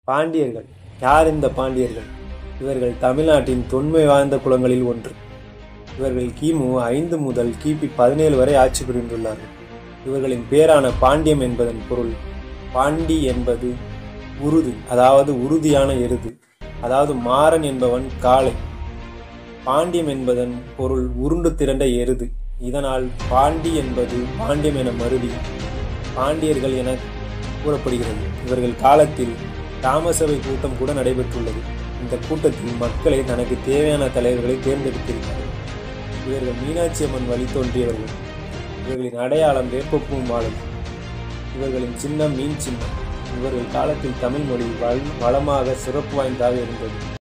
பாண்டியர்கள் யார் இந்த பாண்டியர்கள் இவர்கள் தமிழ்நாட்டின் தொன்மை வாய்ந்த குலங்களில் ஒன்று இவர்கள் கிமு ஐந்து முதல் கிபி பதினேழு வரை ஆட்சி புரிந்துள்ளார்கள் இவர்களின் பேரான பாண்டியம் என்பதன் பொருள் பாண்டி என்பது உருது அதாவது உறுதியான எருது அதாவது மாறன் என்பவன் காளை பாண்டியம் என்பதன் பொருள் உருண்டு திரண்ட எருது இதனால் பாண்டி என்பது பாண்டியம் என மருவி பாண்டியர்கள் என கூறப்படுகிறது இவர்கள் காலத்தில் தாமசபை கூட்டம் கூட நடைபெற்றுள்ளது இந்த கூட்டத்தில் மக்களை தனக்கு தேவையான தலைவர்களை தேர்ந்தெடுத்திருக்கிறார்கள் இவர்கள் மீனாட்சி அம்மன் வழி தோன்றியவர்கள் இவர்களின் அடையாளம் வேப்பப்பூ மாலை இவர்களின் சின்னம் மீன் சின்னம் இவர்கள் காலத்தில் தமிழ் மொழி வள- வளமாக சிறப்பு வாய்ந்ததாக இருந்தது